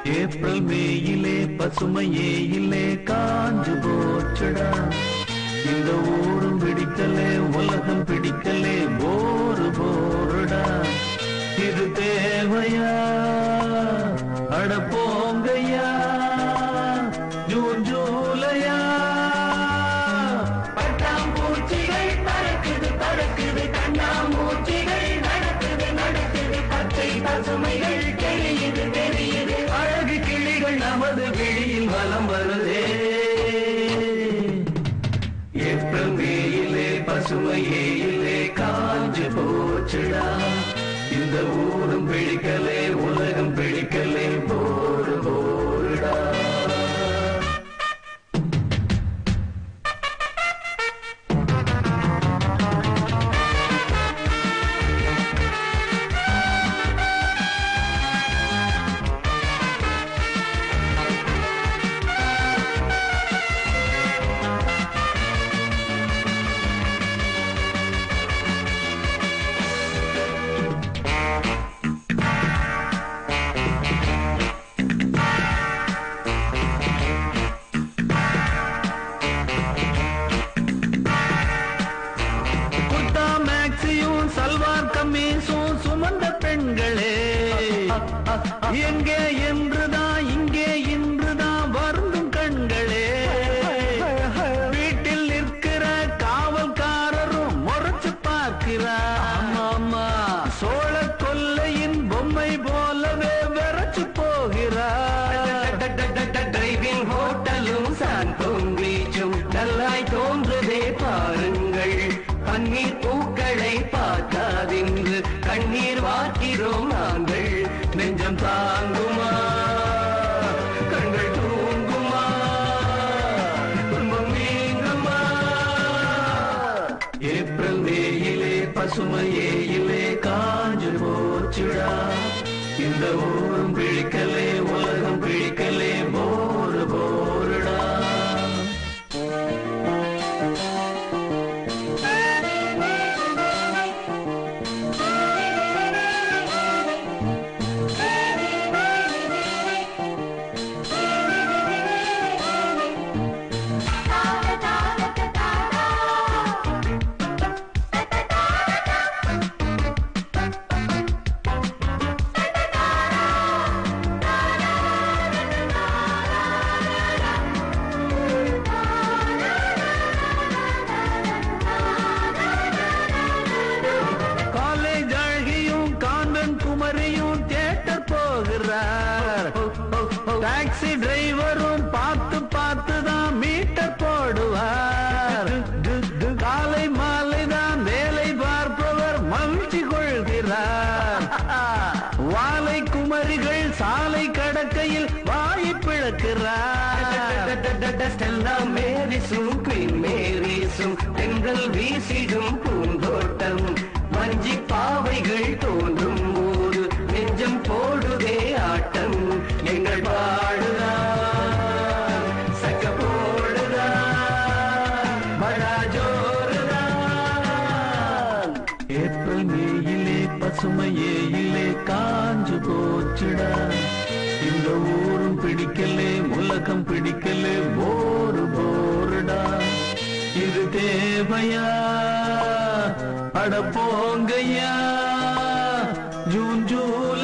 April மேயிலே பசுமையே இல்லே காஞ்சு போச்சடா இந்த ஊரும் பிடிக்கலே உலகம் பிடிக்கலே போரு போருடா இது தேவையா அட போங்கய்யா ஜூன் ஜூலையா பட்டாம்பூச்சிகள் பறக்குது பறக்குது கண்ணாமூச்சிகள் நடக்குது நடக்குது பச்சை பசுமைகள் தெரியுது தெரியுது அழகு கிளிகள் நமது விழியில் வலம் வருதே ஏப்ரல் மேயிலே பசுமையே இல்லே காஞ்சு போச்சுடா இந்த ஊரும் பிடிக்கலே உலகம் பிடிக்கலே போரு போருடா குர்தா மேக்ஸியும் சல்வார் கம்மீஸும் சுமந்த பெண்களே எங்கே என்றுதான் இங்கே இன்றுதான் வருந்தும் கண்களே வீட்டில் நிற்கிற காவல்காரரும் முறைச்சு பார்க்கிறார் ஆமா சோழ கொல்லையின் பொம்மை போலவே விரைச்சு போகிறார் டிரைவிங் ஹோட்டலும் சாந்தோம் பீச்சும் நல்லாய் தோன்றுதே பாருங்கள் பன்னீர் பூக்களை பார்க்காதென்று கண்ணீர் வாக்கிறோம் நாங்கள் நெஞ்சம் தாங்குமா கண்கள் தூங்குமா துன்பம் நீங்குமா ஏப்ரல் மேயிலே பசுமையே இல்லே காஞ்சு போச்சுடா இந்த ஊரும் பிடிக்கலே உலகம் பிடிக்கலே போரு போருடா காலேஜ் அழகியும் கான்வென்ட் குமரியும் தியேட்டர் போகிறார் டாக்ஸி டிரைவரும் பார்த்து பார்த்து தான் மீட்டர் போடுவார் காலை மாலை தான் வேலை பார்ப்பவர் மகிழ்ச்சி கொள்கிறார் வாலை குமரிகள் சாலை கடக்கையில் வாய் பிளக்கிறார் ஸ்டெல்லா மேரிசும் குயின் மேரிசும் பெண்கள் வீசிடும் பூந்தோட்டம் வஞ்சி பாவைகள் தோன்றும் போது நெஞ்சம் போடுதே ஆட்டம் எங்கள் பாடுதா சக்க போடுதா மழா ஜோருதா ஏப்ரல் மேயிலே பசுமையே இல்லே காஞ்சு போச்சுடா இந்த ஊரும் பிடிக்கலே உலகம் பிடிக்கலே போரு போருடா இது தேவையா அட போங்கய்யா ஜூன் ஜூலை